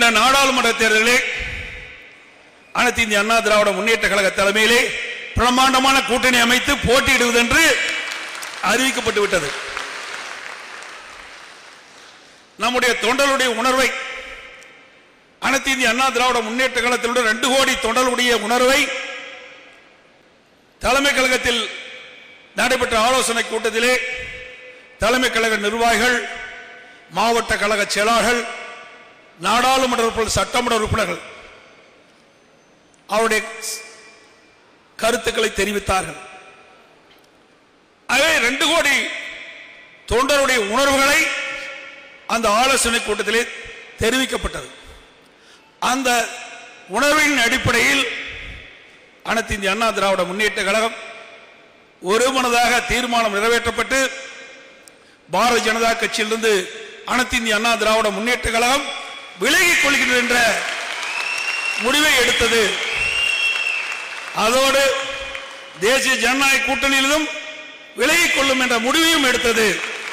வருகின்ற நாடாளுமன்ற தேர்தலிலே அனைத்து இந்திய அண்ணா திராவிட முன்னேற்ற கழக தலைமையிலே பிரம்மாண்டமான கூட்டணி அமைத்து போட்டியிடுவது என்று அறிவிக்கப்பட்டு விட்டது நம்முடைய தொண்டர்களுடைய உணர்வை அனைத்து இந்திய அண்ணா திராவிட முன்னேற்ற கழகத்தினுடைய ரெண்டு கோடி தொண்டர்களுடைய உணர்வை தலைமை கழகத்தில் நடைபெற்ற ஆலோசனை கூட்டத்திலே தலைமை கழக நிர்வாகிகள் மாவட்ட கழக செயலாளர்கள் நாடாளுமன்ற உறுப்பினர் சட்டமன்ற உறுப்பினர்கள் அவருடைய கருத்துக்களை தெரிவித்தார்கள் ஆகவே ரெண்டு கோடி தொண்டருடைய உணர்வுகளை அந்த ஆலோசனை கூட்டத்திலே தெரிவிக்கப்பட்டது அந்த உணர்வின் அடிப்படையில் அனைத்து இந்திய அண்ணா திராவிட முன்னேற்ற கழகம் ஒருமனதாக தீர்மானம் நிறைவேற்றப்பட்டு பாரதிய ஜனதா கட்சியிலிருந்து அனைத்து இந்திய அண்ணா திராவிட முன்னேற்ற கழகம் விலகிக் கொள்கிறது என்ற முடிவை எடுத்தது அதோடு தேசிய ஜனநாயக கூட்டணியிலும் விலகிக் கொள்ளும் என்ற முடிவையும் எடுத்தது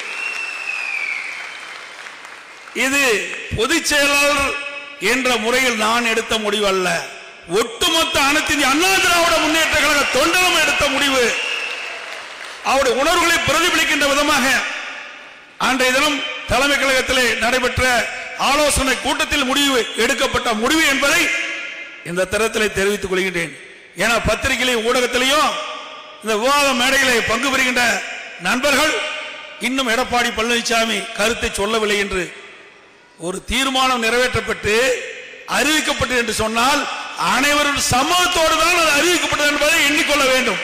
இது பொதுச் செயலாளர் என்ற முறையில் நான் எடுத்த முடிவு அல்ல ஒட்டுமொத்த அனைத்து இந்திய அண்ணா திராவிட முன்னேற்ற கழக தொண்டரும் எடுத்த முடிவு அவருடைய உணர்வுகளை பிரதிபலிக்கின்ற விதமாக அன்றைய தினம் தலைமை கழகத்திலே நடைபெற்ற ஆலோசனை கூட்டத்தில் முடிவு எடுக்கப்பட்ட முடிவு என்பதை இந்த தரத்திலே தெரிவித்துக் கொள்கின்றேன் ஏன்னா பத்திரிகையிலையும் ஊடகத்திலையும் இந்த விவாத மேடைகளை பங்கு பெறுகின்ற நண்பர்கள் இன்னும் எடப்பாடி பழனிசாமி கருத்தை சொல்லவில்லை என்று ஒரு தீர்மானம் நிறைவேற்றப்பட்டு அறிவிக்கப்பட்டது என்று சொன்னால் அனைவரும் சமூகத்தோடு தான் அது அறிவிக்கப்பட்டது என்பதை எண்ணிக்கொள்ள வேண்டும்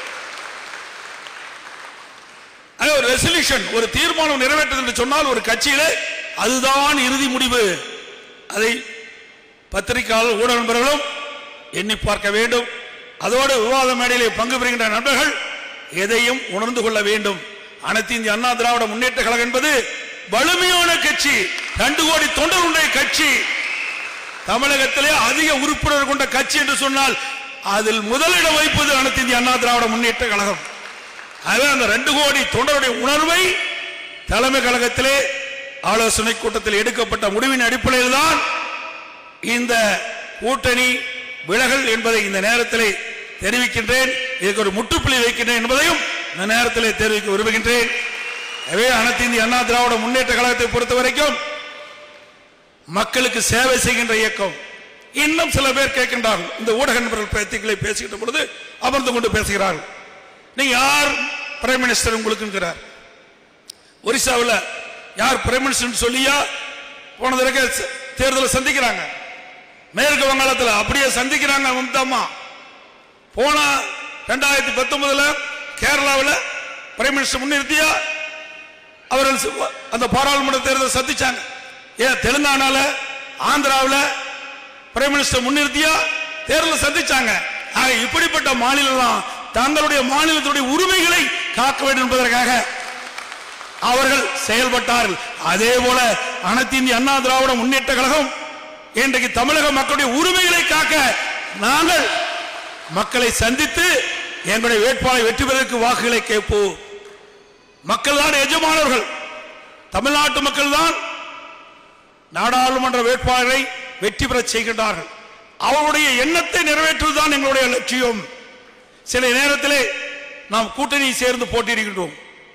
அது ஒரு ரெசல்யூஷன் ஒரு தீர்மானம் நிறைவேற்றது என்று சொன்னால் ஒரு கட்சியிலே அதுதான் இறுதி முடிவு அதை பத்திரிகையாளர் ஊடக நண்பர்களும் எண்ணி பார்க்க வேண்டும் அதோடு விவாத மேடையிலே பங்கு பெறுகின்ற நண்பர்கள் எதையும் உணர்ந்து கொள்ள வேண்டும் அனைத்து இந்திய அண்ணா திராவிட முன்னேற்ற கழகம் என்பது வலிமையான கட்சி ரெண்டு கோடி தொண்டர்களுடைய கட்சி தமிழகத்திலே அதிக உறுப்பினர் கொண்ட கட்சி என்று சொன்னால் அதில் முதலிடம் வைப்பது அனைத்து இந்திய அண்ணா திராவிட முன்னேற்ற கழகம் ஆகவே அந்த ரெண்டு கோடி தொண்டருடைய உணர்வை தலைமை கழகத்திலே ஆலோசனை கூட்டத்தில் எடுக்கப்பட்ட முடிவின் அடிப்படையில் தான் இந்த கூட்டணி விலகல் என்பதை இந்த நேரத்திலே தெரிவிக்கின்றேன் இதுக்கு ஒரு முற்றுப்புள்ளி வைக்கின்றேன் என்பதையும் இந்த நேரத்திலே தெரிவிக்க விரும்புகின்றேன் எனவே அனைத்து இந்திய அண்ணா திராவிட முன்னேற்ற கழகத்தை பொறுத்த வரைக்கும் மக்களுக்கு சேவை செய்கின்ற இயக்கம் இன்னும் சில பேர் கேட்கின்றார்கள் இந்த ஊடக நண்பர்கள் பேச்சுக்களை பேசுகின்ற பொழுது அமர்ந்து கொண்டு பேசுகிறார்கள் நீங்க யார் பிரைம் மினிஸ்டர் உங்களுக்குங்கிறார் ஒரிசாவில் யார் பிரைம் மினிஸ்டர் சொல்லியா போன தடவை தேர்தலை சந்திக்கிறாங்க மேற்கு வங்காளத்தில் அப்படியே சந்திக்கிறாங்க மம்தா அம்மா போன ரெண்டாயிரத்தி பத்தொன்பதுல கேரளாவில் பிரைம் மினிஸ்டர் முன்னிறுத்தியா அவர்கள் சி- அந்த பாராளுமன்ற தேர்தலை சந்திச்சாங்க ஏன் தெலுங்கானால ஆந்திராவில் பிரைம் மினிஸ்டர் முன்னிறுத்தியா தேர்தலை சந்திச்சாங்க ஆக இப்படிப்பட்ட மாநிலம் தான் தங்களுடைய மாநிலத்துடைய உரிமைகளை காக்க வேண்டும் என்பதற்காக அவர்கள் செயல்பட்டார்கள் அதே போல அனைத்து இந்திய அண்ணா திராவிட முன்னேற்ற கழகம் இன்றைக்கு தமிழக மக்களுடைய உரிமைகளை காக்க நாங்கள் மக்களை சந்தித்து எங்களுடைய வேட்பாளரை வெற்றி பெறுவதற்கு வாக்குகளை கேட்போம் மக்கள் தான் எஜமானர்கள் தமிழ்நாட்டு மக்கள் தான் நாடாளுமன்ற வேட்பாளரை வெற்றி பெறச் செய்கின்றார்கள் அவருடைய எண்ணத்தை நிறைவேற்றுவதுதான் எங்களுடைய லட்சியம் சில நேரத்திலே நாம் கூட்டணி சேர்ந்து போட்டியிடுகின்றோம்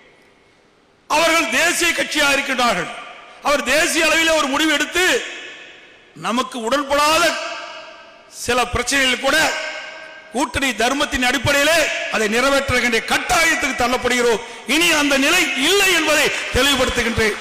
அவர்கள் தேசிய கட்சியா இருக்கின்றார்கள் அவர் தேசிய அளவில் ஒரு முடிவு எடுத்து நமக்கு உடன்படாத சில பிரச்சனைகள் கூட கூட்டணி தர்மத்தின் அடிப்படையிலே அதை நிறைவேற்றுகின்ற கட்டாயத்துக்கு தள்ளப்படுகிறோம் இனி அந்த நிலை இல்லை என்பதை தெளிவுபடுத்துகின்றேன்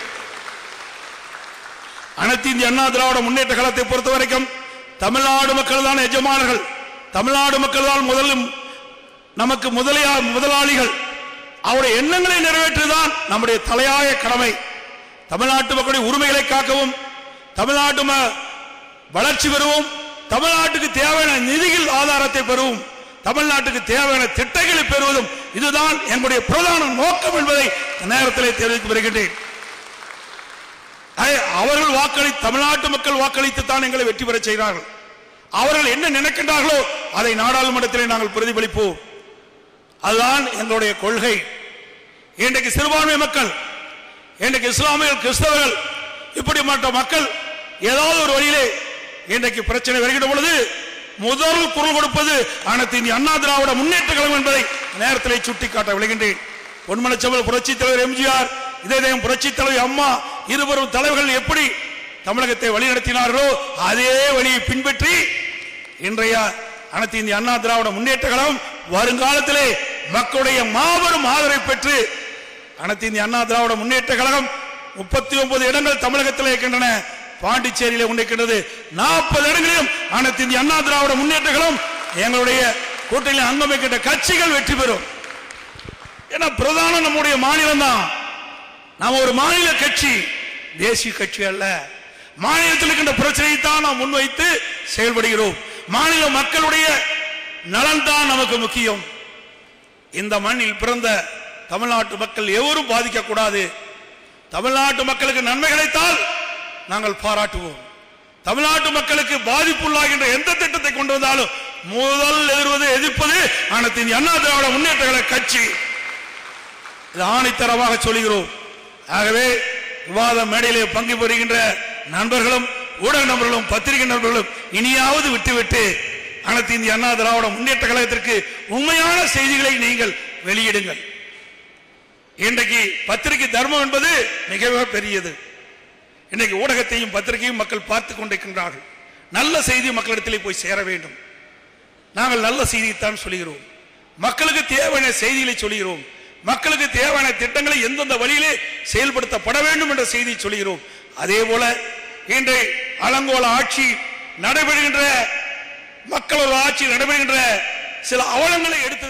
அனைத்து இந்திய அண்ணா திராவிட முன்னேற்ற கழகத்தை பொறுத்த வரைக்கும் தமிழ்நாடு மக்கள் தான் எஜமானர்கள் தமிழ்நாடு மக்கள் தான் முதலும் நமக்கு முதலியா முதலாளிகள் அவருடைய எண்ணங்களை நிறைவேற்றுதான் நம்முடைய தலையாய கடமை தமிழ்நாட்டு மக்களுடைய உரிமைகளை காக்கவும் தமிழ்நாட்டு ம- வளர்ச்சி பெறவும் தமிழ்நாட்டுக்கு தேவையான நிதிகள் ஆதாரத்தை பெறவும் தமிழ்நாட்டுக்கு தேவையான திட்டங்களை பெறுவதும் இதுதான் எங்களுடைய பிரதான நோக்கம் என்பதை இந்த நேரத்திலே தெரிவித்து வருகின்றேன் ஐ- அவர்கள் வாக்களி தமிழ்நாட்டு மக்கள் வாக்களித்து தான் எங்களை வெற்றி பெறச் செய்கிறார்கள் அவர்கள் என்ன நினைக்கின்றார்களோ அதை நாடாளுமன்றத்திலே நாங்கள் பிரதிபலிப்போம் அதுதான் எங்களுடைய கொள்கை இன்றைக்கு சிறுபான்மை மக்கள் இன்றைக்கு இஸ்லாமியர்கள் கிறிஸ்தவர்கள் இப்படிப்பட்ட மக்கள் ஏதாவது ஒரு வழியிலே இன்றைக்கு பிரச்சனை வருகிற பொழுது முதல் குரல் கொடுப்பது அனைத்து இந்திய அண்ணா திராவிட முன்னேற்ற கழகம் என்பதை நேரத்திலே சுட்டிக்காட்ட விளைகின்றேன் பொன்மனச்செவல் புரட்சி தலைவர் எம்ஜிஆர் இதயம் புரட்சி தலைவர் அம்மா இருவரும் தலைவர்கள் எப்படி தமிழகத்தை வழிநடத்தினார்களோ அதே வழியை பின்பற்றி இன்றைய அனைத்து இந்திய அண்ணா திராவிட முன்னேற்ற கழகம் வருங்காலத்திலே மக்களுடைய மாபெரும் ஆதரவை பெற்று அனைத்து இந்திய அண்ணா திராவிட முன்னேற்ற கழகம் முப்பத்தி ஒன்பது இடங்கள் தமிழகத்தில் இருக்கின்றன பாண்டிச்சேரியில உண்டிருக்கின்றது நாற்பது இடங்களிலும் அனைத்து இந்திய அண்ணா திராவிட முன்னேற்ற கழகம் எங்களுடைய கூட்டணியில் அங்கம் வைக்கின்ற கட்சிகள் வெற்றி பெறும் ஏன்னா பிரதானம் நம்முடைய மாநிலம் தான் நாம் ஒரு மாநில கட்சி தேசிய கட்சி அல்ல மாநிலத்தில் இருக்கின்ற பிரச்சனையை தான் நாம் முன்வைத்து செயல்படுகிறோம் மாநில மக்களுடைய நலன் தான் நமக்கு முக்கியம் இந்த மண்ணில் பிறந்த தமிழ்நாட்டு மக்கள் எவரும் பாதிக்கக்கூடாது தமிழ்நாட்டு மக்களுக்கு நன்மை கிடைத்தால் நாங்கள் பாராட்டுவோம் தமிழ்நாட்டு மக்களுக்கு பாதிப்புள்ளாகின்ற எந்த திட்டத்தை கொண்டு வந்தாலும் முதல் எதிர்வது எதிர்ப்பது அனைத்து இந்திய அண்ணா திராவிட முன்னேற்ற கழக கட்சி இது ஆணித்தரமாக சொல்கிறோம் ஆகவே விவாத மேடையிலே பங்கு பெறுகின்ற நண்பர்களும் ஊடக நண்பர்களும் பத்திரிகை நண்பர்களும் இனியாவது விட்டுவிட்டு அனைத்து இந்திய அண்ணா திராவிட முன்னேற்ற கழகத்திற்கு உண்மையான செய்திகளை நீங்கள் வெளியிடுங்கள் இன்றைக்கு பத்திரிகை தர்மம் என்பது மிகவே பெரியது இன்றைக்கு ஊடகத்தையும் பத்திரிகையும் மக்கள் பார்த்து கொண்டிருக்கின்றார்கள் நல்ல செய்தி மக்களிடத்திலே போய் சேர வேண்டும் நாங்கள் நல்ல செய்தியைத்தான் சொல்கிறோம் மக்களுக்கு தேவையான செய்திகளை சொல்கிறோம் மக்களுக்கு தேவையான திட்டங்களை எந்தெந்த வழியிலே செயல்படுத்தப்பட வேண்டும் என்ற செய்தியை சொல்கிறோம் அதே போல இன்று அலங்கோல ஆட்சி நடைபெறுகின்ற மக்களோட ஆட்சி நடைபெறுகின்ற சில அவலங்களை எடுத்து